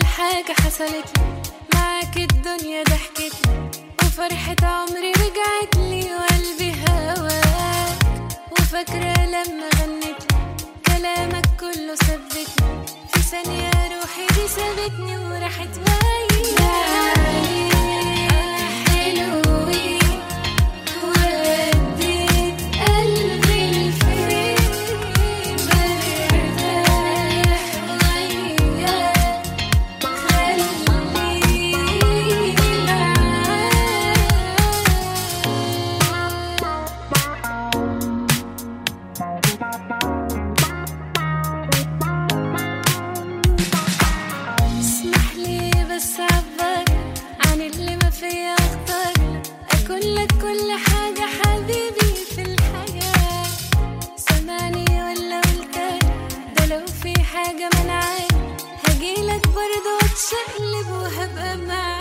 حاجة حصلت لي معاك الدنيا ضحكت لي وفرحة عمري رجعت لي وقلبي هواك وفاكرة لما غنت لي كلامك كله ثبتني في ثانية روحي دي سابتني وراحت وياك حلوين وديت قلبي لفين برتاح وياك خليني معاك اسمح لي بس اعبر عن اللي ما فيا اختار اكون لك كل حاجة حبيبي في الحياة سامعني ولا قلتلك ده لو في حاجة منعاني هجيلك برضه واتشقلب وهبقى معاك